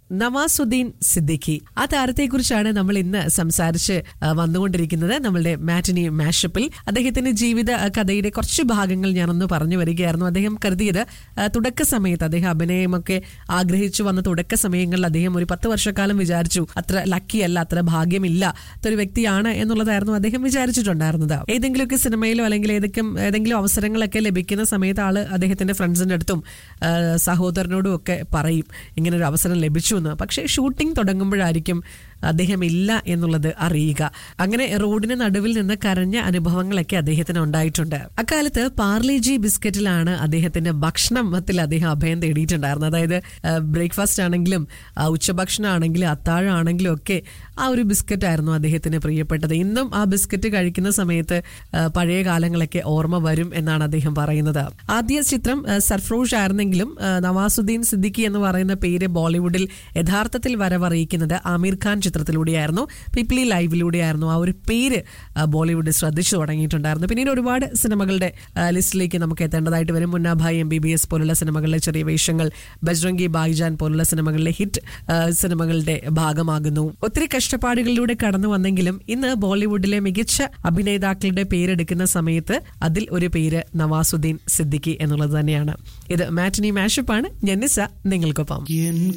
നവാസുദ്ദീൻ സിദ്ദിഖി ആ താരത്തെക്കുറിച്ചാണ് നമ്മൾ ഇന്ന് സംസാരിച്ച് ആ, വന്നുകൊണ്ടിരിക്കുന്നത് നമ്മളുടെ മാറ്റിനി മാഷപ്പിൽ അദ്ദേഹത്തിന്റെ ജീവിത ആ, കഥയുടെ കുറച്ച് ഭാഗങ്ങൾ ഞാനൊന്ന് പറഞ്ഞു വരികയായിരുന്നു അദ്ദേഹം കരുതിയത് ആ, തുടക്ക സമയത്ത് അദ്ദേഹം അഭിനയമൊക്കെ ആഗ്രഹിച്ചു വന്ന തുടക്ക സമയങ്ങളിൽ അദ്ദേഹം ഒരു പത്ത് വർഷക്കാലം വിചാരിച്ചു അത്ര ലക്കി അല്ല അത്ര ഭാഗ്യമില്ല ഒരു വ്യക്തിയാണ് എന്നുള്ളതായിരുന്നു അദ്ദേഹം വിചാരിച്ചിട്ടുണ്ടായിരുന്നത് ഏതെങ്കിലുമൊക്കെ സിനിമയിലോ അല്ലെങ്കിൽ ഏതെങ്കിലും ഏതെങ്കിലും അവസരങ്ങളൊക്കെ ലഭിക്കുന്ന സമയത്ത് ആള് അദ്ദേഹത്തിന്റെ ഫ്രണ്ട്സിന്റെ അടുത്തും ആ, സഹോദരനോടും ഒക്കെ പറയും ഇങ്ങനെ ഒരു അവസരം ലഭിച്ചു എന്ന് പക്ഷേ ഷൂട്ടിംഗ് തുടങ്ങുമ്പോഴായിരിക്കും അദ്ദേഹം ഇല്ല എന്നുള്ളത് അറിയുക അങ്ങനെ റോഡിന് നടുവിൽ നിന്ന് കരഞ്ഞ അനുഭവങ്ങളൊക്കെ അദ്ദേഹത്തിന് ഉണ്ടായിട്ടുണ്ട് അക്കാലത്ത് പാർലേജി ബിസ്ക്കറ്റിലാണ് അദ്ദേഹത്തിന്റെ ഭക്ഷണത്തിൽ അദ്ദേഹം അഭയം തേടിയിട്ടുണ്ടായിരുന്നത് അതായത് ബ്രേക്ക്ഫാസ്റ്റ് ആണെങ്കിലും ആ, ഉച്ചഭക്ഷണം ആണെങ്കിലും അത്താഴം ആണെങ്കിലും ഒക്കെ ആ ഒരു ബിസ്ക്കറ്റ് ആയിരുന്നു അദ്ദേഹത്തിന് പ്രിയപ്പെട്ടത് ഇന്നും ആ ബിസ്ക്കറ്റ് കഴിക്കുന്ന സമയത്ത് ആ, പഴയ കാലങ്ങളൊക്കെ ഓർമ്മ വരും എന്നാണ് അദ്ദേഹം പറയുന്നത് ആദ്യ ചിത്രം ആ, സർഫ്രോഷ് ആയിരുന്നെങ്കിലും ആ, നവാസുദ്ദീൻ സിദ്ദിഖി എന്ന് പറയുന്ന പേര് ബോളിവുഡിൽ യഥാർത്ഥത്തിൽ വരവറിയിക്കുന്നത് ആമീർ ഖാൻ ചിത്രത്തിലൂടെയായിരുന്നു പിപ്ലി ലൈവിലൂടെയായിരുന്നു ആ ഒരു പേര് ആ, ബോളിവുഡ് ശ്രദ്ധിച്ചു തുടങ്ങിയിട്ടുണ്ടായിരുന്നു പിന്നീട് ഒരുപാട് സിനിമകളുടെ ആ, ലിസ്റ്റിലേക്ക് നമുക്ക് എത്തേണ്ടതായിട്ട് വരും Munnabhai M B B S പോലുള്ള സിനിമകളിലെ ചെറിയ വേഷങ്ങൾ ബജ്രംഗി ബായിജാൻ പോലുള്ള സിനിമകളിലെ ഹിറ്റ് ആ, സിനിമകളുടെ ഭാഗമാകുന്നു ഒത്തിരി കഷ്ടപ്പാടുകളിലൂടെ കടന്നു വന്നെങ്കിലും ഇന്ന് ബോളിവുഡിലെ മികച്ച അഭിനേതാക്കളുടെ പേരെടുക്കുന്ന സമയത്ത് അതിൽ ഒരു പേര് നവാസുദ്ദീൻ സിദ്ദിഖി എന്നുള്ളത് തന്നെയാണ് ഇത് മാറ്റിനി മാഷപ്പാണ് ഞാൻ നിസ നിങ്ങൾക്കൊപ്പം എൻ